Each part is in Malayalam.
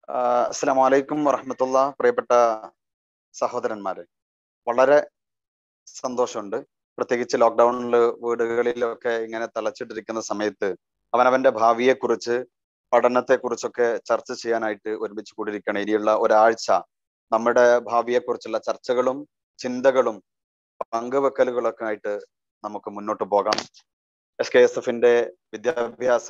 അസ്സാം വലൈക്കും വറഹമത്തുള്ള പ്രിയപ്പെട്ട സഹോദരന്മാരെ വളരെ സന്തോഷമുണ്ട് പ്രത്യേകിച്ച് ലോക്ക്ഡൌണിൽ വീടുകളിലൊക്കെ ഇങ്ങനെ തളച്ചിട്ടിരിക്കുന്ന സമയത്ത് അവനവന്റെ ഭാവിയെ കുറിച്ച് പഠനത്തെ കുറിച്ചൊക്കെ ചർച്ച ചെയ്യാനായിട്ട് ഒരുമിച്ച് കൂടിയിരിക്കുകയാണ് ഇനിയുള്ള ഒരാഴ്ച നമ്മുടെ ഭാവിയെ കുറിച്ചുള്ള ചർച്ചകളും ചിന്തകളും പങ്കുവെക്കലുകളൊക്കെ ആയിട്ട് നമുക്ക് മുന്നോട്ട് പോകാം എസ് കെ എസ് എഫിന്റെ വിദ്യാഭ്യാസ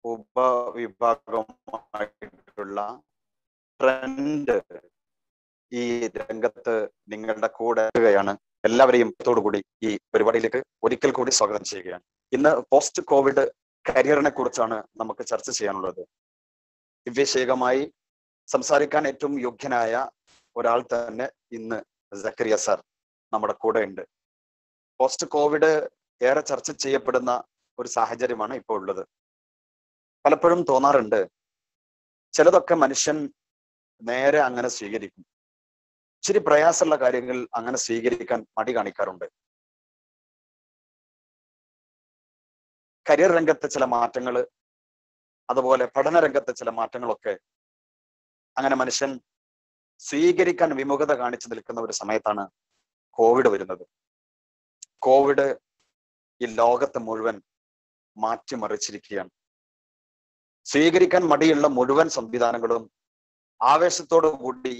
ഉപവിഭാഗമായിട്ടുള്ള ട്രെൻഡ് ഈ രംഗത്ത് നിങ്ങളുടെ കൂടെ യാണ് എല്ലാവരെയും കൂടി ഈ പരിപാടിയിലേക്ക് ഒരിക്കൽ കൂടി സ്വാഗതം ചെയ്യുകയാണ് ഇന്ന് പോസ്റ്റ് കോവിഡ് കരിയറിനെ കുറിച്ചാണ് നമുക്ക് ചർച്ച ചെയ്യാനുള്ളത് വിഷയകമായി സംസാരിക്കാൻ ഏറ്റവും യോഗ്യനായ ഒരാൾ തന്നെ ഇന്ന് സക്കരിയ സാർ നമ്മുടെ കൂടെ ഉണ്ട് പോസ്റ്റ് കോവിഡ് ഏറെ ചർച്ച ചെയ്യപ്പെടുന്ന ഒരു സാഹചര്യമാണ് ഇപ്പോൾ ഉള്ളത് പലപ്പോഴും തോന്നാറുണ്ട് ചിലതൊക്കെ മനുഷ്യൻ നേരെ അങ്ങനെ സ്വീകരിക്കും ഇച്ചിരി പ്രയാസമുള്ള കാര്യങ്ങൾ അങ്ങനെ സ്വീകരിക്കാൻ മടി കാണിക്കാറുണ്ട് കരിയർ രംഗത്തെ ചില മാറ്റങ്ങൾ അതുപോലെ പഠന രംഗത്തെ ചില മാറ്റങ്ങളൊക്കെ അങ്ങനെ മനുഷ്യൻ സ്വീകരിക്കാൻ വിമുഖത കാണിച്ചു നിൽക്കുന്ന ഒരു സമയത്താണ് കോവിഡ് വരുന്നത് കോവിഡ് ഈ ലോകത്തെ മുഴുവൻ മാറ്റിമറിച്ചിരിക്കുകയാണ് സ്വീകരിക്കാൻ മടിയുള്ള മുഴുവൻ സംവിധാനങ്ങളും ആവേശത്തോടു കൂടി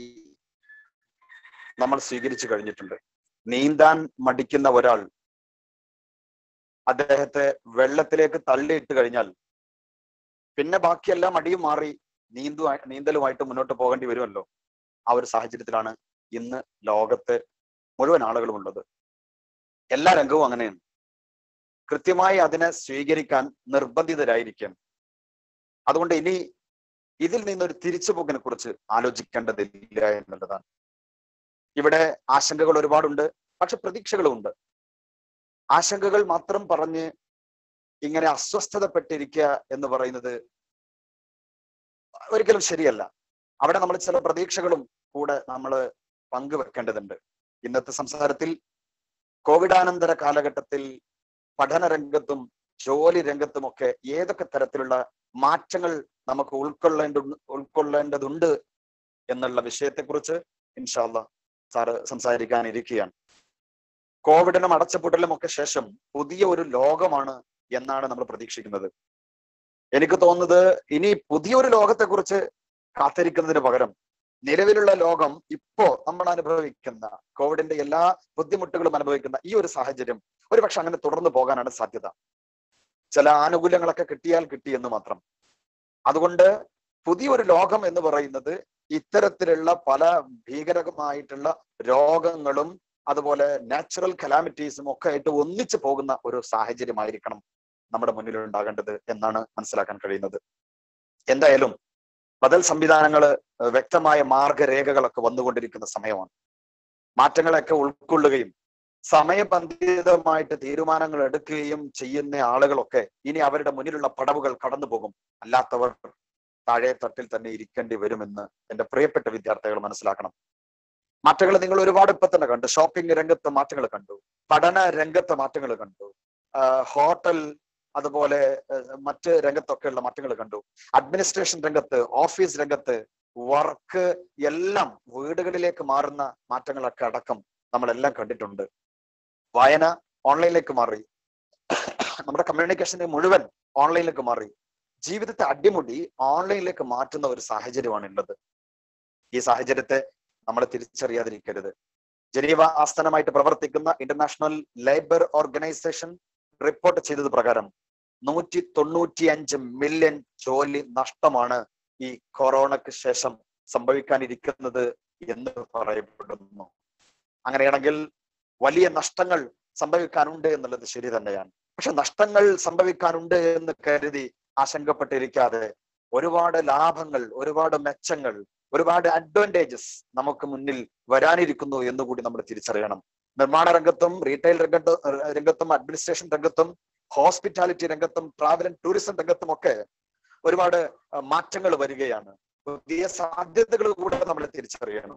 നമ്മൾ സ്വീകരിച്ചു കഴിഞ്ഞിട്ടുണ്ട് നീന്താൻ മടിക്കുന്ന ഒരാൾ അദ്ദേഹത്തെ വെള്ളത്തിലേക്ക് തള്ളിയിട്ട് കഴിഞ്ഞാൽ പിന്നെ ബാക്കിയെല്ലാം മടിയും മാറി നീന്തു നീന്തലുമായിട്ട് മുന്നോട്ട് പോകേണ്ടി വരുമല്ലോ ആ ഒരു സാഹചര്യത്തിലാണ് ഇന്ന് ലോകത്ത് മുഴുവൻ ആളുകളും ഉള്ളത് എല്ലാ രംഗവും അങ്ങനെയാണ് കൃത്യമായി അതിനെ സ്വീകരിക്കാൻ നിർബന്ധിതരായിരിക്കാൻ അതുകൊണ്ട് ഇനി ഇതിൽ നിന്നൊരു തിരിച്ചുപോക്കിനെ കുറിച്ച് ആലോചിക്കേണ്ടതില്ല എന്നുള്ളതാണ് ഇവിടെ ആശങ്കകൾ ഒരുപാടുണ്ട് പക്ഷെ പ്രതീക്ഷകളുമുണ്ട് ആശങ്കകൾ മാത്രം പറഞ്ഞ് ഇങ്ങനെ അസ്വസ്ഥതപ്പെട്ടിരിക്കുക എന്ന് പറയുന്നത് ഒരിക്കലും ശരിയല്ല അവിടെ നമ്മൾ ചില പ്രതീക്ഷകളും കൂടെ നമ്മൾ പങ്കുവെക്കേണ്ടതുണ്ട് ഇന്നത്തെ സംസാരത്തിൽ കോവിഡാനന്തര കാലഘട്ടത്തിൽ പഠന രംഗത്തും ജോലി രംഗത്തുമൊക്കെ ഏതൊക്കെ തരത്തിലുള്ള മാറ്റങ്ങൾ നമുക്ക് ഉൾക്കൊള്ളേണ്ട ഉൾക്കൊള്ളേണ്ടതുണ്ട് എന്നുള്ള വിഷയത്തെക്കുറിച്ച് ഇൻഷാല്ല സാറ് സംസാരിക്കാനിരിക്കുകയാണ് കോവിഡിനും അടച്ചപൂട്ടലും ഒക്കെ ശേഷം പുതിയ ഒരു ലോകമാണ് എന്നാണ് നമ്മൾ പ്രതീക്ഷിക്കുന്നത് എനിക്ക് തോന്നുന്നത് ഇനി പുതിയൊരു ലോകത്തെ കുറിച്ച് കാത്തിരിക്കുന്നതിന് പകരം നിലവിലുള്ള ലോകം ഇപ്പോ നമ്മൾ അനുഭവിക്കുന്ന കോവിഡിന്റെ എല്ലാ ബുദ്ധിമുട്ടുകളും അനുഭവിക്കുന്ന ഈ ഒരു സാഹചര്യം ഒരുപക്ഷെ അങ്ങനെ തുടർന്നു പോകാനാണ് സാധ്യത ചില ആനുകൂല്യങ്ങളൊക്കെ കിട്ടിയാൽ കിട്ടി എന്ന് മാത്രം അതുകൊണ്ട് പുതിയൊരു ലോകം എന്ന് പറയുന്നത് ഇത്തരത്തിലുള്ള പല ഭീകരമായിട്ടുള്ള രോഗങ്ങളും അതുപോലെ നാച്ചുറൽ കലാമിറ്റീസും ഒക്കെ ആയിട്ട് ഒന്നിച്ചു പോകുന്ന ഒരു സാഹചര്യമായിരിക്കണം നമ്മുടെ മുന്നിൽ ഉണ്ടാകേണ്ടത് എന്നാണ് മനസ്സിലാക്കാൻ കഴിയുന്നത് എന്തായാലും ബദൽ സംവിധാനങ്ങൾ വ്യക്തമായ മാർഗരേഖകളൊക്കെ വന്നുകൊണ്ടിരിക്കുന്ന സമയമാണ് മാറ്റങ്ങളൊക്കെ ഉൾക്കൊള്ളുകയും സമയബന്ധിതമായിട്ട് തീരുമാനങ്ങൾ എടുക്കുകയും ചെയ്യുന്ന ആളുകളൊക്കെ ഇനി അവരുടെ മുന്നിലുള്ള പടവുകൾ കടന്നു പോകും അല്ലാത്തവർ താഴെ തട്ടിൽ തന്നെ ഇരിക്കേണ്ടി വരുമെന്ന് എന്റെ പ്രിയപ്പെട്ട വിദ്യാർത്ഥികൾ മനസ്സിലാക്കണം മാറ്റങ്ങൾ നിങ്ങൾ ഒരുപാട് ഇപ്പൊ തന്നെ കണ്ടു ഷോപ്പിംഗ് രംഗത്ത് മാറ്റങ്ങൾ കണ്ടു പഠന രംഗത്ത് മാറ്റങ്ങൾ കണ്ടു ഹോട്ടൽ അതുപോലെ മറ്റ് രംഗത്തൊക്കെയുള്ള മാറ്റങ്ങൾ കണ്ടു അഡ്മിനിസ്ട്രേഷൻ രംഗത്ത് ഓഫീസ് രംഗത്ത് വർക്ക് എല്ലാം വീടുകളിലേക്ക് മാറുന്ന മാറ്റങ്ങളൊക്കെ അടക്കം നമ്മളെല്ലാം കണ്ടിട്ടുണ്ട് വായന ഓൺലൈനിലേക്ക് മാറി നമ്മുടെ കമ്മ്യൂണിക്കേഷന്റെ മുഴുവൻ ഓൺലൈനിലേക്ക് മാറി ജീവിതത്തെ അടിമുടി ഓൺലൈനിലേക്ക് മാറ്റുന്ന ഒരു സാഹചര്യമാണ് ഉള്ളത് ഈ സാഹചര്യത്തെ നമ്മൾ തിരിച്ചറിയാതിരിക്കരുത് ജനീവ ആസ്ഥാനമായിട്ട് പ്രവർത്തിക്കുന്ന ഇന്റർനാഷണൽ ലേബർ ഓർഗനൈസേഷൻ റിപ്പോർട്ട് ചെയ്തത് പ്രകാരം നൂറ്റി തൊണ്ണൂറ്റി അഞ്ച് മില്യൺ ജോലി നഷ്ടമാണ് ഈ കൊറോണയ്ക്ക് ശേഷം സംഭവിക്കാനിരിക്കുന്നത് എന്ന് പറയപ്പെടുന്നു അങ്ങനെയാണെങ്കിൽ വലിയ നഷ്ടങ്ങൾ സംഭവിക്കാനുണ്ട് എന്നുള്ളത് ശരി തന്നെയാണ് പക്ഷെ നഷ്ടങ്ങൾ സംഭവിക്കാനുണ്ട് എന്ന് കരുതി ആശങ്കപ്പെട്ടിരിക്കാതെ ഒരുപാട് ലാഭങ്ങൾ ഒരുപാട് മെച്ചങ്ങൾ ഒരുപാട് അഡ്വാൻറ്റേജസ് നമുക്ക് മുന്നിൽ വരാനിരിക്കുന്നു എന്നുകൂടി നമ്മൾ തിരിച്ചറിയണം നിർമ്മാണ രംഗത്തും റീറ്റെയിൽ രംഗത്തും രംഗത്തും അഡ്മിനിസ്ട്രേഷൻ രംഗത്തും ഹോസ്പിറ്റാലിറ്റി രംഗത്തും ട്രാവൽ ആൻഡ് ടൂറിസം രംഗത്തും ഒക്കെ ഒരുപാട് മാറ്റങ്ങൾ വരികയാണ് പുതിയ സാധ്യതകൾ കൂടെ നമ്മൾ തിരിച്ചറിയണം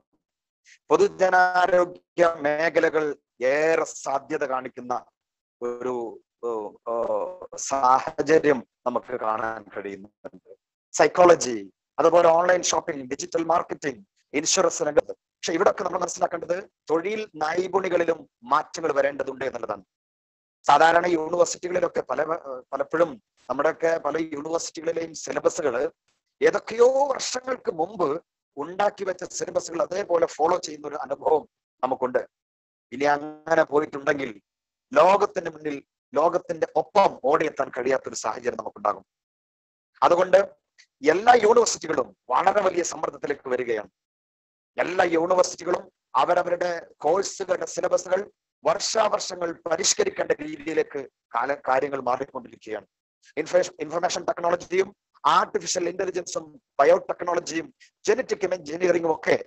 പൊതുജനാരോഗ്യ മേഖലകൾ ഏറെ സാധ്യത കാണിക്കുന്ന ഒരു സാഹചര്യം നമുക്ക് കാണാൻ കഴിയുന്നുണ്ട് സൈക്കോളജി അതുപോലെ online shopping digital marketing insurance രംഗത്ത് പക്ഷെ ഇവിടൊക്കെ നമ്മൾ മനസ്സിലാക്കേണ്ടത് തൊഴിൽ നൈപുണികളിലും മാറ്റങ്ങൾ വരേണ്ടതുണ്ട് എന്നുള്ളതാണ് സാധാരണ യൂണിവേഴ്സിറ്റികളിലൊക്കെ പല പലപ്പോഴും നമ്മുടെയൊക്കെ പല യൂണിവേഴ്സിറ്റികളിലെയും സിലബസുകൾ ഏതൊക്കെയോ വർഷങ്ങൾക്ക് മുമ്പ് ഉണ്ടാക്കി വെച്ച സിലബസുകൾ അതേപോലെ ഫോളോ ചെയ്യുന്ന ഒരു അനുഭവം നമുക്കുണ്ട് ഇനി അങ്ങനെ പോയിട്ടുണ്ടെങ്കിൽ ലോകത്തിന് മുന്നിൽ ലോകത്തിന്റെ ഒപ്പം ഓടിയെത്താൻ കഴിയാത്തൊരു സാഹചര്യം നമുക്കുണ്ടാകും അതുകൊണ്ട് എല്ലാ യൂണിവേഴ്സിറ്റികളും വളരെ വലിയ സമ്മർദ്ദത്തിലേക്ക് വരികയാണ് എല്ലാ യൂണിവേഴ്സിറ്റികളും അവരവരുടെ കോഴ്സുകളുടെ സിലബസുകൾ വർഷാവർഷങ്ങൾ പരിഷ്കരിക്കേണ്ട രീതിയിലേക്ക് കാല കാര്യങ്ങൾ മാറിക്കൊണ്ടിരിക്കുകയാണ് ഇൻഫർമേഷൻ ഇൻഫർമേഷൻ ടെക്നോളജിയും ആർട്ടിഫിഷ്യൽ ഇന്റലിജൻസും ബയോടെക്നോളജിയും ജനറ്റിക് എഞ്ചിനീയറിംഗും ഒക്കെ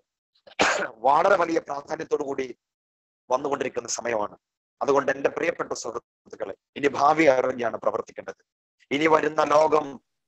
വളരെ വലിയ പ്രാധാന്യത്തോടു കൂടി വന്നുകൊണ്ടിരിക്കുന്ന സമയമാണ് അതുകൊണ്ട് എന്റെ പ്രിയപ്പെട്ട സുഹൃത്തുക്കളെ ഇനി ഭാവി അറിഞ്ഞാണ് പ്രവർത്തിക്കേണ്ടത് ഇനി വരുന്ന ലോകം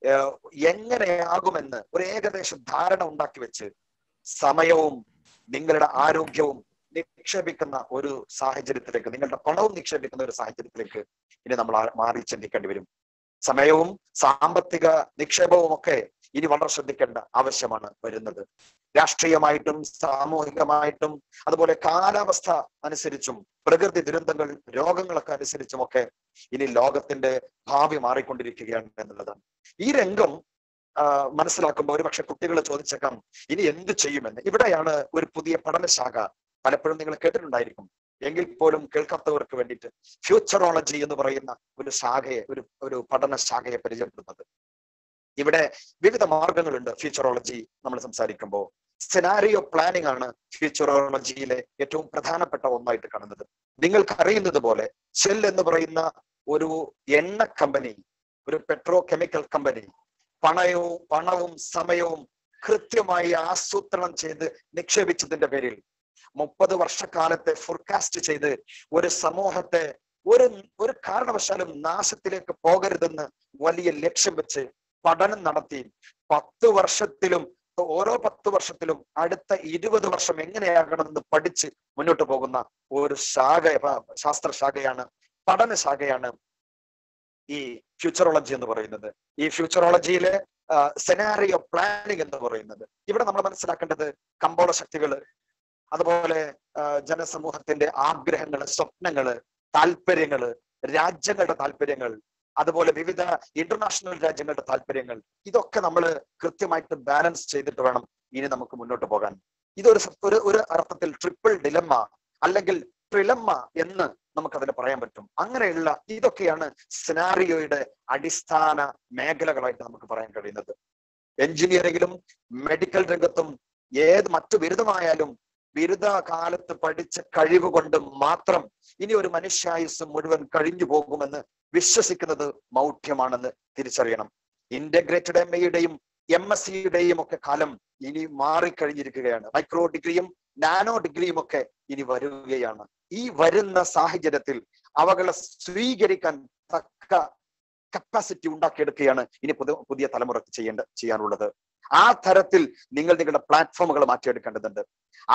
എങ്ങനെയാകുമെന്ന് ഒരു ഏകദേശ ധാരണ ഉണ്ടാക്കി വെച്ച് സമയവും നിങ്ങളുടെ ആരോഗ്യവും നിക്ഷേപിക്കുന്ന ഒരു സാഹചര്യത്തിലേക്ക് നിങ്ങളുടെ പണവും നിക്ഷേപിക്കുന്ന ഒരു സാഹചര്യത്തിലേക്ക് ഇനി നമ്മൾ മാറി ചിന്തിക്കേണ്ടി വരും സമയവും സാമ്പത്തിക നിക്ഷേപവും ഒക്കെ ഇനി വളരെ ശ്രദ്ധിക്കേണ്ട ആവശ്യമാണ് വരുന്നത് രാഷ്ട്രീയമായിട്ടും സാമൂഹികമായിട്ടും അതുപോലെ കാലാവസ്ഥ അനുസരിച്ചും പ്രകൃതി ദുരന്തങ്ങൾ രോഗങ്ങളൊക്കെ അനുസരിച്ചുമൊക്കെ ഇനി ലോകത്തിന്റെ ഭാവി മാറിക്കൊണ്ടിരിക്കുകയാണ് എന്നുള്ളതാണ് ഈ രംഗം മനസ്സിലാക്കുമ്പോൾ ഒരുപക്ഷെ കുട്ടികൾ ചോദിച്ചേക്കാം ഇനി എന്ത് ചെയ്യുമെന്ന് ഇവിടെയാണ് ഒരു പുതിയ പഠനശാഖ പലപ്പോഴും നിങ്ങൾ കേട്ടിട്ടുണ്ടായിരിക്കും എങ്കിൽ പോലും കേൾക്കാത്തവർക്ക് വേണ്ടിയിട്ട് ഫ്യൂച്ചറോളജി എന്ന് പറയുന്ന ഒരു ശാഖയെ ഒരു ഒരു പഠന ശാഖയെ പരിചയപ്പെടുന്നത് ഇവിടെ വിവിധ മാർഗങ്ങളുണ്ട് ഫ്യൂച്ചറോളജി നമ്മൾ സംസാരിക്കുമ്പോൾ സെനാരിയോ പ്ലാനിംഗ് ആണ് ഫ്യൂച്ചറോളജിയിലെ ഏറ്റവും പ്രധാനപ്പെട്ട ഒന്നായിട്ട് കാണുന്നത് നിങ്ങൾക്ക് അറിയുന്നത് പോലെ ഷെൽ എന്ന് പറയുന്ന ഒരു എണ്ണ കമ്പനി ഒരു പെട്രോ കെമിക്കൽ കമ്പനി പണയവും പണവും സമയവും കൃത്യമായി ആസൂത്രണം ചെയ്ത് നിക്ഷേപിച്ചതിന്റെ പേരിൽ മുപ്പത് വർഷക്കാലത്തെ ഫോർകാസ്റ്റ് ചെയ്ത് ഒരു സമൂഹത്തെ ഒരു ഒരു കാരണവശാലും നാശത്തിലേക്ക് പോകരുതെന്ന് വലിയ ലക്ഷ്യം വെച്ച് പഠനം നടത്തി പത്ത് വർഷത്തിലും ഓരോ പത്ത് വർഷത്തിലും അടുത്ത ഇരുപത് വർഷം എങ്ങനെയാകണമെന്ന് പഠിച്ച് മുന്നോട്ട് പോകുന്ന ഒരു ശാഖ ശാസ്ത്ര ശാഖയാണ് പഠന ശാഖയാണ് ഈ ഫ്യൂച്ചറോളജി എന്ന് പറയുന്നത് ഈ ഫ്യൂച്ചറോളജിയിലെ സെനാറിയോ പ്ലാനിങ് എന്ന് പറയുന്നത് ഇവിടെ നമ്മൾ മനസ്സിലാക്കേണ്ടത് കമ്പോള ശക്തികള് അതുപോലെ ജനസമൂഹത്തിന്റെ ആഗ്രഹങ്ങള് സ്വപ്നങ്ങള് താല്പര്യങ്ങള് രാജ്യങ്ങളുടെ താല്പര്യങ്ങൾ അതുപോലെ വിവിധ ഇന്റർനാഷണൽ രാജ്യങ്ങളുടെ താല്പര്യങ്ങൾ ഇതൊക്കെ നമ്മൾ കൃത്യമായിട്ട് ബാലൻസ് ചെയ്തിട്ട് വേണം ഇനി നമുക്ക് മുന്നോട്ട് പോകാൻ ഇതൊരു ഒരു ഒരു അർത്ഥത്തിൽ ട്രിപ്പിൾ ഡിലമ്മ അല്ലെങ്കിൽ ട്രിലമ്മ എന്ന് നമുക്കതിന് പറയാൻ പറ്റും അങ്ങനെയുള്ള ഇതൊക്കെയാണ് സിനാറിയോയുടെ അടിസ്ഥാന മേഖലകളായിട്ട് നമുക്ക് പറയാൻ കഴിയുന്നത് എഞ്ചിനീയറിംഗിലും മെഡിക്കൽ രംഗത്തും ഏത് മറ്റു ബിരുദമായാലും ബിരുദ കാലത്ത് പഠിച്ച കഴിവ് കൊണ്ട് മാത്രം ഇനി ഒരു മനുഷ്യായുസ് മുഴുവൻ കഴിഞ്ഞു പോകുമെന്ന് വിശ്വസിക്കുന്നത് മൗഢ്യമാണെന്ന് തിരിച്ചറിയണം ഇന്റഗ്രേറ്റഡ് എം എയുടെയും എം എസ് സിയുടെയും ഒക്കെ കാലം ഇനി മാറിക്കഴിഞ്ഞിരിക്കുകയാണ് മൈക്രോ ഡിഗ്രിയും നാനോ ഡിഗ്രിയും ഒക്കെ ഇനി വരികയാണ് ഈ വരുന്ന സാഹചര്യത്തിൽ അവകളെ സ്വീകരിക്കാൻ തക്ക കപ്പാസിറ്റി ഉണ്ടാക്കിയെടുക്കുകയാണ് ഇനി പുതിയ പുതിയ തലമുറക്ക് ചെയ്യേണ്ട ചെയ്യാനുള്ളത് ആ തരത്തിൽ നിങ്ങൾ നിങ്ങളുടെ പ്ലാറ്റ്ഫോമുകൾ മാറ്റിയെടുക്കേണ്ടതുണ്ട്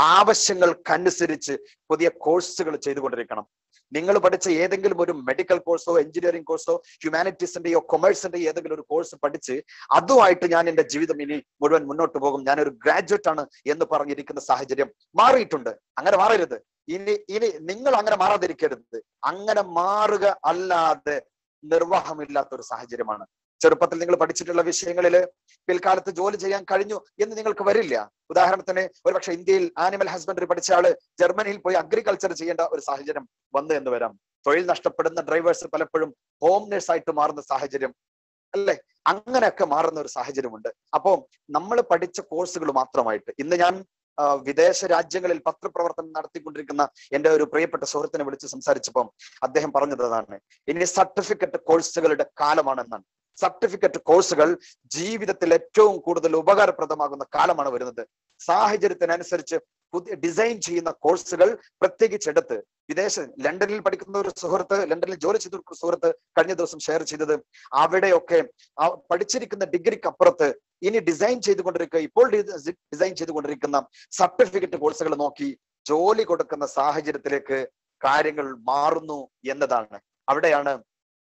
ആവശ്യങ്ങൾക്കനുസരിച്ച് പുതിയ കോഴ്സുകൾ ചെയ്തുകൊണ്ടിരിക്കണം നിങ്ങൾ പഠിച്ച ഏതെങ്കിലും ഒരു മെഡിക്കൽ കോഴ്സോ എഞ്ചിനീയറിംഗ് കോഴ്സോ ഹ്യൂമാനിറ്റീസിന്റെയോ കൊമേഴ്സിന്റെയോ ഏതെങ്കിലും ഒരു കോഴ്സ് പഠിച്ച് അതുമായിട്ട് ഞാൻ എന്റെ ജീവിതം ഇനി മുഴുവൻ മുന്നോട്ട് പോകും ഞാനൊരു ഗ്രാജുവേറ്റ് ആണ് എന്ന് പറഞ്ഞിരിക്കുന്ന സാഹചര്യം മാറിയിട്ടുണ്ട് അങ്ങനെ മാറരുത് ഇനി ഇനി നിങ്ങൾ അങ്ങനെ മാറാതിരിക്കരുത് അങ്ങനെ മാറുക അല്ലാതെ നിർവാഹമില്ലാത്ത ഒരു സാഹചര്യമാണ് ചെറുപ്പത്തിൽ നിങ്ങൾ പഠിച്ചിട്ടുള്ള വിഷയങ്ങളിൽ പിൽക്കാലത്ത് ജോലി ചെയ്യാൻ കഴിഞ്ഞു എന്ന് നിങ്ങൾക്ക് വരില്ല ഉദാഹരണത്തിന് ഒരുപക്ഷെ ഇന്ത്യയിൽ ആനിമൽ ഹസ്ബൻഡറി പഠിച്ച ആള് ജർമ്മനിയിൽ പോയി അഗ്രികൾച്ചർ ചെയ്യേണ്ട ഒരു സാഹചര്യം വന്നു എന്ന് വരാം തൊഴിൽ നഷ്ടപ്പെടുന്ന ഡ്രൈവേഴ്സ് പലപ്പോഴും ഹോം നേഴ്സ് ആയിട്ട് മാറുന്ന സാഹചര്യം അല്ലേ അങ്ങനെയൊക്കെ മാറുന്ന ഒരു സാഹചര്യമുണ്ട് അപ്പോ നമ്മൾ പഠിച്ച കോഴ്സുകൾ മാത്രമായിട്ട് ഇന്ന് ഞാൻ വിദേശ രാജ്യങ്ങളിൽ പത്രപ്രവർത്തനം നടത്തിക്കൊണ്ടിരിക്കുന്ന എന്റെ ഒരു പ്രിയപ്പെട്ട സുഹൃത്തിനെ വിളിച്ച് സംസാരിച്ചപ്പം അദ്ദേഹം പറഞ്ഞത് അതാണ് ഇനി സർട്ടിഫിക്കറ്റ് കോഴ്സുകളുടെ കാലമാണെന്നാണ് സർട്ടിഫിക്കറ്റ് കോഴ്സുകൾ ജീവിതത്തിൽ ഏറ്റവും കൂടുതൽ ഉപകാരപ്രദമാകുന്ന കാലമാണ് വരുന്നത് സാഹചര്യത്തിനനുസരിച്ച് പുതിയ ഡിസൈൻ ചെയ്യുന്ന കോഴ്സുകൾ പ്രത്യേകിച്ചെടുത്ത് വിദേശ ലണ്ടനിൽ പഠിക്കുന്ന ഒരു സുഹൃത്ത് ലണ്ടനിൽ ജോലി ചെയ്ത ഒരു സുഹൃത്ത് കഴിഞ്ഞ ദിവസം ഷെയർ ചെയ്തത് അവിടെയൊക്കെ പഠിച്ചിരിക്കുന്ന ഡിഗ്രിക്ക് അപ്പുറത്ത് ഇനി ഡിസൈൻ ചെയ്തുകൊണ്ടിരിക്കുക ഇപ്പോൾ ഡിസൈൻ ചെയ്തുകൊണ്ടിരിക്കുന്ന സർട്ടിഫിക്കറ്റ് കോഴ്സുകൾ നോക്കി ജോലി കൊടുക്കുന്ന സാഹചര്യത്തിലേക്ക് കാര്യങ്ങൾ മാറുന്നു എന്നതാണ് അവിടെയാണ്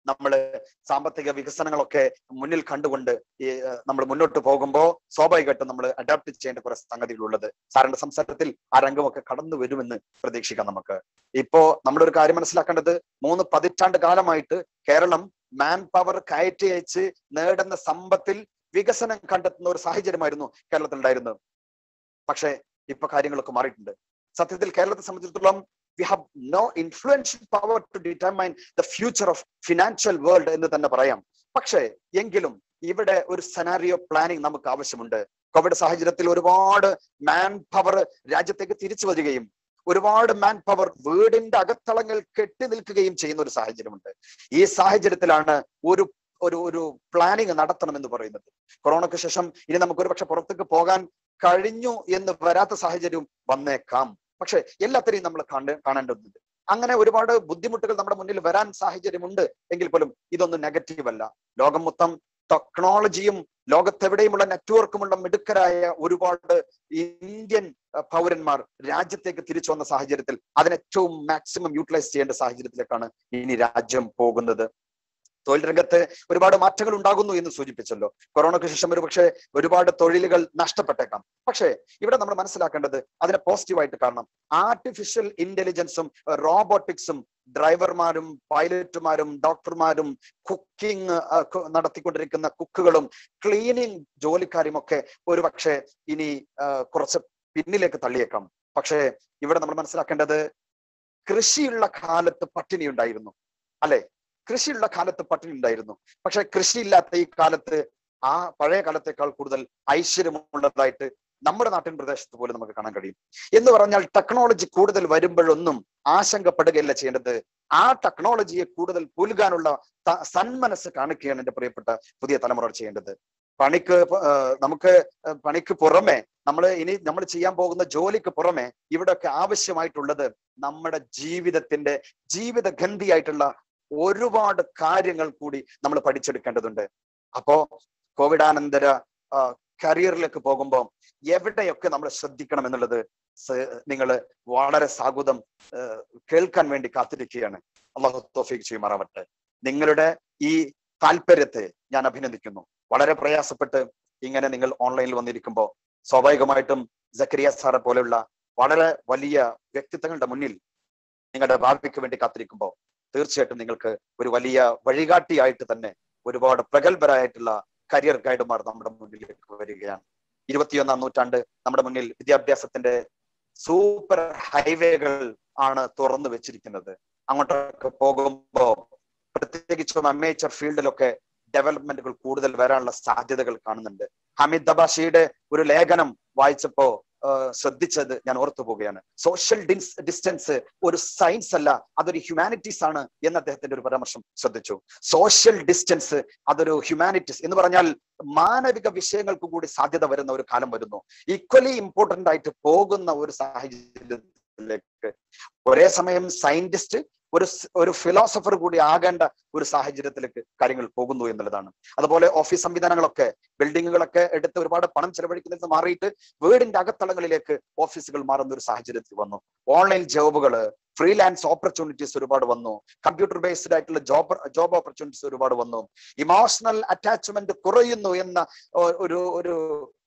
നമ്മൾ സാമ്പത്തിക വികസനങ്ങളൊക്കെ മുന്നിൽ കണ്ടുകൊണ്ട് ഈ നമ്മൾ മുന്നോട്ട് പോകുമ്പോൾ സ്വാഭാവികമായിട്ടും നമ്മൾ അഡാപ്റ്റ് ചെയ്യേണ്ട കുറെ സംഗതികളുള്ളത് സാറിന്റെ സംസാരത്തിൽ ആ രംഗമൊക്കെ കടന്നു വരുമെന്ന് പ്രതീക്ഷിക്കാം നമുക്ക് ഇപ്പോ നമ്മളൊരു കാര്യം മനസ്സിലാക്കേണ്ടത് മൂന്ന് പതിറ്റാണ്ട് കാലമായിട്ട് കേരളം മാൻ പവർ കയറ്റി അയച്ച് നേടുന്ന സമ്പത്തിൽ വികസനം കണ്ടെത്തുന്ന ഒരു സാഹചര്യമായിരുന്നു കേരളത്തിൽ ഉണ്ടായിരുന്നത് പക്ഷേ ഇപ്പൊ കാര്യങ്ങളൊക്കെ മാറിയിട്ടുണ്ട് സത്യത്തിൽ കേരളത്തെ സംബന്ധിച്ചിടത്തോളം we have no influential power to determine the future of financial world എന്ന് തന്നെ പറയാം പക്ഷേ എങ്കിലും ഇവിടെ ഒരു സെനാരിയോ പ്ലാനിങ് നമുക്ക് ആവശ്യമുണ്ട് കോവിഡ് സാഹചര്യത്തിൽ ഒരുപാട് മാൻ പവർ രാജ്യത്തേക്ക് തിരിച്ചു വരികയും ഒരുപാട് മാൻ പവർ വീടിന്റെ അകത്തളങ്ങൾ കെട്ടി നിൽക്കുകയും ചെയ്യുന്ന ഒരു സാഹചര്യമുണ്ട് ഈ സാഹചര്യത്തിലാണ് ഒരു ഒരു ഒരു പ്ലാനിങ് നടത്തണം എന്ന് പറയുന്നത് കൊറോണയ്ക്ക് ശേഷം ഇനി നമുക്ക് ഒരുപക്ഷെ പുറത്തേക്ക് പോകാൻ കഴിഞ്ഞു എന്ന് വരാത്ത സാഹചര്യം വന്നേക്കാം പക്ഷെ എല്ലാത്തിനെയും നമ്മൾ കണ്ട് കാണേണ്ടതുണ്ട് അങ്ങനെ ഒരുപാട് ബുദ്ധിമുട്ടുകൾ നമ്മുടെ മുന്നിൽ വരാൻ സാഹചര്യമുണ്ട് എങ്കിൽ പോലും ഇതൊന്നും നെഗറ്റീവ് അല്ല ലോകം മൊത്തം ടെക്നോളജിയും ലോകത്തെവിടെയുമുള്ള നെറ്റ്വർക്കുമുള്ള മിടുക്കരായ ഒരുപാട് ഇന്ത്യൻ പൗരന്മാർ രാജ്യത്തേക്ക് തിരിച്ചു വന്ന സാഹചര്യത്തിൽ അതിന് ഏറ്റവും മാക്സിമം യൂട്ടിലൈസ് ചെയ്യേണ്ട സാഹചര്യത്തിലേക്കാണ് ഇനി രാജ്യം പോകുന്നത് തൊഴിൽ രംഗത്ത് ഒരുപാട് മാറ്റങ്ങൾ ഉണ്ടാകുന്നു എന്ന് സൂചിപ്പിച്ചല്ലോ കൊറോണയ്ക്ക് ശേഷം ഒരു പക്ഷേ ഒരുപാട് തൊഴിലുകൾ നഷ്ടപ്പെട്ടേക്കാം പക്ഷേ ഇവിടെ നമ്മൾ മനസ്സിലാക്കേണ്ടത് അതിനെ പോസിറ്റീവായിട്ട് കാണണം ആർട്ടിഫിഷ്യൽ ഇന്റലിജൻസും റോബോട്ടിക്സും ഡ്രൈവർമാരും പൈലറ്റുമാരും ഡോക്ടർമാരും കുക്കിംഗ് നടത്തിക്കൊണ്ടിരിക്കുന്ന കുക്കുകളും ക്ലീനിങ് ജോലിക്കാരും ഒക്കെ ഒരു പക്ഷേ ഇനി കുറച്ച് പിന്നിലേക്ക് തള്ളിയേക്കാം പക്ഷേ ഇവിടെ നമ്മൾ മനസ്സിലാക്കേണ്ടത് കൃഷിയുള്ള കാലത്ത് പട്ടിണി ഉണ്ടായിരുന്നു അല്ലെ കൃഷിയുള്ള കാലത്ത് പട്ടിണി ഉണ്ടായിരുന്നു പക്ഷെ കൃഷിയില്ലാത്ത ഈ കാലത്ത് ആ പഴയ കാലത്തേക്കാൾ കൂടുതൽ ഐശ്വര്യമുള്ളതായിട്ട് നമ്മുടെ നാട്ടിൻ പ്രദേശത്ത് പോലും നമുക്ക് കാണാൻ കഴിയും എന്ന് പറഞ്ഞാൽ ടെക്നോളജി കൂടുതൽ വരുമ്പോഴൊന്നും ആശങ്കപ്പെടുകയല്ല ചെയ്യേണ്ടത് ആ ടെക്നോളജിയെ കൂടുതൽ പുലുകാനുള്ള സന്മനസ് കാണിക്കുകയാണ് എന്റെ പ്രിയപ്പെട്ട പുതിയ തലമുറ ചെയ്യേണ്ടത് പണിക്ക് നമുക്ക് പണിക്ക് പുറമെ നമ്മൾ ഇനി നമ്മൾ ചെയ്യാൻ പോകുന്ന ജോലിക്ക് പുറമെ ഇവിടെയൊക്കെ ആവശ്യമായിട്ടുള്ളത് നമ്മുടെ ജീവിതത്തിന്റെ ജീവിതഗന്ധിയായിട്ടുള്ള ഒരുപാട് കാര്യങ്ങൾ കൂടി നമ്മൾ പഠിച്ചെടുക്കേണ്ടതുണ്ട് അപ്പോ കോവിഡാനന്തര കരിയറിലേക്ക് പോകുമ്പോൾ എവിടെയൊക്കെ നമ്മൾ ശ്രദ്ധിക്കണം എന്നുള്ളത് നിങ്ങൾ വളരെ സാഗുതം കേൾക്കാൻ വേണ്ടി കാത്തിരിക്കുകയാണ് അള്ളാഹു തോഫീക്ക് ചെയ്യുമാറാവട്ടെ നിങ്ങളുടെ ഈ താല്പര്യത്തെ ഞാൻ അഭിനന്ദിക്കുന്നു വളരെ പ്രയാസപ്പെട്ട് ഇങ്ങനെ നിങ്ങൾ ഓൺലൈനിൽ വന്നിരിക്കുമ്പോൾ സ്വാഭാവികമായിട്ടും ജക്കരിയ സാറെ പോലെയുള്ള വളരെ വലിയ വ്യക്തിത്വങ്ങളുടെ മുന്നിൽ നിങ്ങളുടെ ഭാവിക്ക് വേണ്ടി കാത്തിരിക്കുമ്പോൾ തീർച്ചയായിട്ടും നിങ്ങൾക്ക് ഒരു വലിയ വഴികാട്ടിയായിട്ട് തന്നെ ഒരുപാട് പ്രഗത്ഭരായിട്ടുള്ള കരിയർ ഗൈഡുമാർ നമ്മുടെ മുന്നിലേക്ക് വരികയാണ് ഇരുപത്തിയൊന്നാം നൂറ്റാണ്ട് നമ്മുടെ മുന്നിൽ വിദ്യാഭ്യാസത്തിന്റെ സൂപ്പർ ഹൈവേകൾ ആണ് തുറന്നു വെച്ചിരിക്കുന്നത് അങ്ങോട്ടൊക്കെ പോകുമ്പോ പ്രത്യേകിച്ചും അമേച്ചർ ഫീൽഡിലൊക്കെ ഡെവലപ്മെന്റുകൾ കൂടുതൽ വരാനുള്ള സാധ്യതകൾ കാണുന്നുണ്ട് ഹമീദ് ദബാഷിയുടെ ഒരു ലേഖനം വായിച്ചപ്പോ ശ്രദ്ധിച്ചത് ഞാൻ ഓർത്തു പോവുകയാണ് സോഷ്യൽ ഡിസ്റ്റൻസ് ഒരു സയൻസ് അല്ല അതൊരു ഹ്യൂമാനിറ്റീസ് ആണ് എന്ന് അദ്ദേഹത്തിന്റെ ഒരു പരാമർശം ശ്രദ്ധിച്ചു സോഷ്യൽ ഡിസ്റ്റൻസ് അതൊരു ഹ്യൂമാനിറ്റീസ് എന്ന് പറഞ്ഞാൽ മാനവിക വിഷയങ്ങൾക്ക് കൂടി സാധ്യത വരുന്ന ഒരു കാലം വരുന്നു ഈക്വലി ഇമ്പോർട്ടന്റ് ആയിട്ട് പോകുന്ന ഒരു സാഹചര്യത്തിലേക്ക് ഒരേ സമയം സയന്റിസ്റ്റ് ഒരു ഒരു ഫിലോസഫർ കൂടി ആകേണ്ട ഒരു സാഹചര്യത്തിലേക്ക് കാര്യങ്ങൾ പോകുന്നു എന്നുള്ളതാണ് അതുപോലെ ഓഫീസ് സംവിധാനങ്ങളൊക്കെ ബിൽഡിങ്ങുകളൊക്കെ എടുത്ത് ഒരുപാട് പണം ചെലവഴിക്കുന്നതിൽ മാറിയിട്ട് വീടിന്റെ അകത്തളങ്ങളിലേക്ക് ഓഫീസുകൾ മാറുന്ന ഒരു സാഹചര്യത്തിൽ വന്നു ഓൺലൈൻ ജോബുകള് ഫ്രീലാൻസ് ഓപ്പർച്യൂണിറ്റീസ് ഒരുപാട് വന്നു കമ്പ്യൂട്ടർ ബേസ്ഡ് ആയിട്ടുള്ള ജോബ് ജോബ് ഓപ്പർച്യൂണിറ്റീസ് ഒരുപാട് വന്നു ഇമോഷണൽ അറ്റാച്ച്മെന്റ് കുറയുന്നു എന്ന ഒരു ഒരു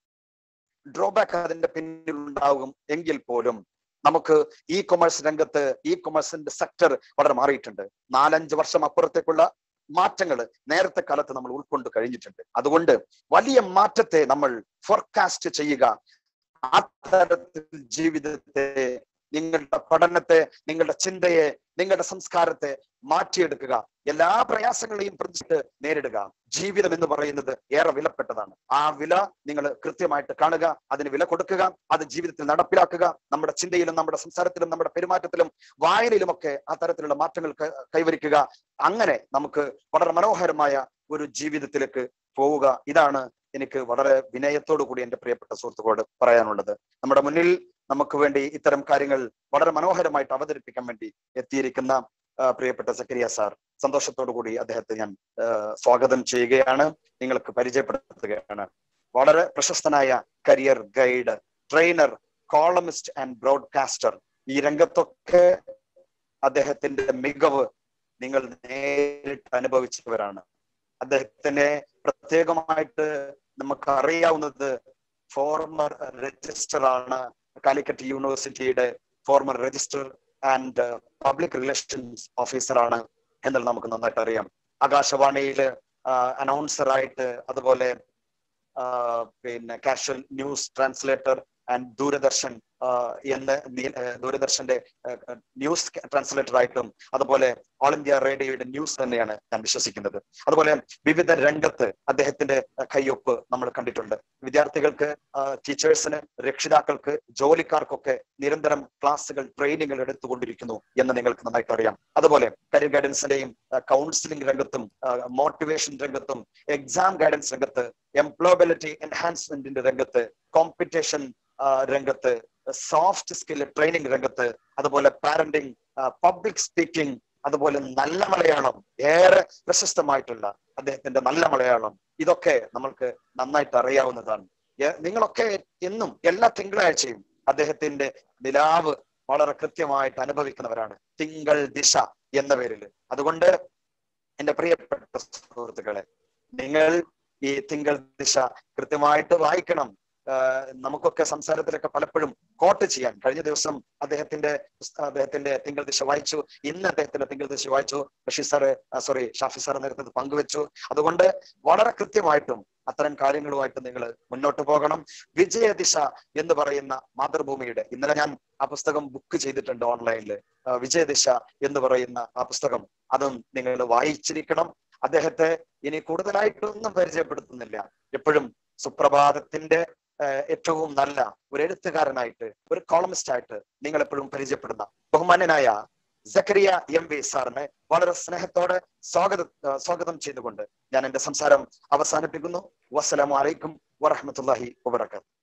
ഡ്രോബാക്ക് അതിന്റെ പിന്നിൽ ഉണ്ടാകും എങ്കിൽ പോലും നമുക്ക് ഇ കൊമേഴ്സ് രംഗത്ത് ഇ കൊമേഴ്സിന്റെ സെക്ടർ വളരെ മാറിയിട്ടുണ്ട് നാലഞ്ച് വർഷം അപ്പുറത്തേക്കുള്ള മാറ്റങ്ങൾ നേരത്തെ കാലത്ത് നമ്മൾ ഉൾക്കൊണ്ട് കഴിഞ്ഞിട്ടുണ്ട് അതുകൊണ്ട് വലിയ മാറ്റത്തെ നമ്മൾ ഫോർകാസ്റ്റ് ചെയ്യുക ആ തരത്തിൽ ജീവിതത്തെ നിങ്ങളുടെ പഠനത്തെ നിങ്ങളുടെ ചിന്തയെ നിങ്ങളുടെ സംസ്കാരത്തെ മാറ്റിയെടുക്കുക എല്ലാ പ്രയാസങ്ങളെയും പ്രതിഷ്ഠിച്ച് നേരിടുക ജീവിതം എന്ന് പറയുന്നത് ഏറെ വിലപ്പെട്ടതാണ് ആ വില നിങ്ങൾ കൃത്യമായിട്ട് കാണുക അതിന് വില കൊടുക്കുക അത് ജീവിതത്തിൽ നടപ്പിലാക്കുക നമ്മുടെ ചിന്തയിലും നമ്മുടെ സംസാരത്തിലും നമ്മുടെ പെരുമാറ്റത്തിലും വായനയിലുമൊക്കെ ആ തരത്തിലുള്ള മാറ്റങ്ങൾ കൈവരിക്കുക അങ്ങനെ നമുക്ക് വളരെ മനോഹരമായ ഒരു ജീവിതത്തിലേക്ക് പോവുക ഇതാണ് എനിക്ക് വളരെ വിനയത്തോടു കൂടി എന്റെ പ്രിയപ്പെട്ട സുഹൃത്തുക്കളോട് പറയാനുള്ളത് നമ്മുടെ മുന്നിൽ നമുക്ക് വേണ്ടി ഇത്തരം കാര്യങ്ങൾ വളരെ മനോഹരമായിട്ട് അവതരിപ്പിക്കാൻ വേണ്ടി എത്തിയിരിക്കുന്ന പ്രിയപ്പെട്ട സക്കരിയ സാർ സന്തോഷത്തോടു കൂടി അദ്ദേഹത്തെ ഞാൻ സ്വാഗതം ചെയ്യുകയാണ് നിങ്ങൾക്ക് പരിചയപ്പെടുത്തുകയാണ് വളരെ പ്രശസ്തനായ career guide trainer columnist and broadcaster ഈ രംഗത്തൊക്കെ അദ്ദേഹത്തിന്റെ മികവ് നിങ്ങൾ നേരിട്ട് അനുഭവിച്ചവരാണ് അദ്ദേഹത്തിനെ പ്രത്യേകമായിട്ട് നമുക്ക് അറിയാവുന്നത് ഫോർമർ രജിസ്റ്റർ ആണ് കാലിക്കറ്റ് യൂണിവേഴ്സിറ്റിയുടെ former registrar and public relations officer ആണ് എന്നുള്ളത് നമുക്ക് നന്നായിട്ട് അറിയാം ആകാശവാണിയിൽ അനൗൺസർ ആയിട്ട് അതുപോലെ പിന്നെ casual news translator and Doordarshan എന്ന് ദൂരദർശന്റെ ന്യൂസ് ട്രാൻസ്ലേറ്റർ ആയിട്ടും അതുപോലെ ഓൾ ഇന്ത്യ റേഡിയോയുടെ ന്യൂസ് തന്നെയാണ് ഞാൻ വിശ്വസിക്കുന്നത് അതുപോലെ വിവിധ രംഗത്ത് അദ്ദേഹത്തിന്റെ കയ്യൊപ്പ് നമ്മൾ കണ്ടിട്ടുണ്ട് വിദ്യാർത്ഥികൾക്ക് ടീച്ചേഴ്സിന് രക്ഷിതാക്കൾക്ക് ജോലിക്കാർക്കൊക്കെ നിരന്തരം ക്ലാസ്സുകൾ ട്രെയിനിങ്ങുകൾ എടുത്തുകൊണ്ടിരിക്കുന്നു എന്ന് നിങ്ങൾക്ക് നന്നായിട്ട് അറിയാം അതുപോലെ കരിയർ ഗൈഡൻസിന്റെയും കൗൺസിലിംഗ് രംഗത്തും മോട്ടിവേഷൻ രംഗത്തും എക്സാം ഗൈഡൻസ് രംഗത്ത് എംപ്ലോയബിലിറ്റി എൻഹാൻസ്മെന്റിന്റെ രംഗത്ത് കോമ്പറ്റീഷൻ രംഗത്ത് സോഫ്റ്റ് സ്കിൽ ട്രെയിനിങ് രംഗത്ത് അതുപോലെ പാരന്റിങ് പബ്ലിക് സ്പീക്കിംഗ് അതുപോലെ നല്ല മലയാളം ഏറെ പ്രശസ്തമായിട്ടുള്ള അദ്ദേഹത്തിന്റെ നല്ല മലയാളം ഇതൊക്കെ നമ്മൾക്ക് നന്നായിട്ട് അറിയാവുന്നതാണ് നിങ്ങളൊക്കെ എന്നും എല്ലാ തിങ്കളാഴ്ചയും അദ്ദേഹത്തിന്റെ നിലാവ് വളരെ കൃത്യമായിട്ട് അനുഭവിക്കുന്നവരാണ് തിങ്കൾ ദിശ എന്ന പേരിൽ അതുകൊണ്ട് എന്റെ പ്രിയപ്പെട്ട സുഹൃത്തുക്കളെ നിങ്ങൾ ഈ തിങ്കൾ ദിശ കൃത്യമായിട്ട് വായിക്കണം നമുക്കൊക്കെ സംസാരത്തിലൊക്കെ പലപ്പോഴും കോട്ട് ചെയ്യാൻ കഴിഞ്ഞ ദിവസം അദ്ദേഹത്തിന്റെ അദ്ദേഹത്തിന്റെ തിങ്കൾ ദിശ വായിച്ചു ഇന്ന് അദ്ദേഹത്തിന്റെ തിങ്കൾ ദിശ വായിച്ചു Basheer sir sorry Shafi sir നേരത്തെ പങ്കുവെച്ചു അതുകൊണ്ട് വളരെ കൃത്യമായിട്ടും അത്തരം കാര്യങ്ങളുമായിട്ട് നിങ്ങൾ മുന്നോട്ട് പോകണം വിജയദിശ എന്ന് പറയുന്ന മാതൃഭൂമിയുടെ ഇന്നലെ ഞാൻ ആ പുസ്തകം ബുക്ക് ചെയ്തിട്ടുണ്ട് ഓൺലൈനിൽ വിജയദിശ എന്ന് പറയുന്ന ആ പുസ്തകം അതും നിങ്ങൾ വായിച്ചിരിക്കണം അദ്ദേഹത്തെ ഇനി കൂടുതലായിട്ടൊന്നും പരിചയപ്പെടുത്തുന്നില്ല എപ്പോഴും സുപ്രഭാതത്തിന്റെ ഏറ്റവും നല്ല ഒരു എഴുത്തുകാരനായിട്ട് ഒരു കോളമിസ്റ്റ് ആയിട്ട് നിങ്ങൾ എപ്പോഴും പരിചയപ്പെടുന്ന ബഹുമാന്യനായ സക്കരിയ എം വി സാറിനെ വളരെ സ്നേഹത്തോടെ സ്വാഗത സ്വാഗതം ചെയ്തുകൊണ്ട് ഞാൻ എന്റെ സംസാരം അവസാനിപ്പിക്കുന്നു വസ്സലാമു അലൈക്കും വറഹമത്തല്ലാഹി വബർക്കാത്തു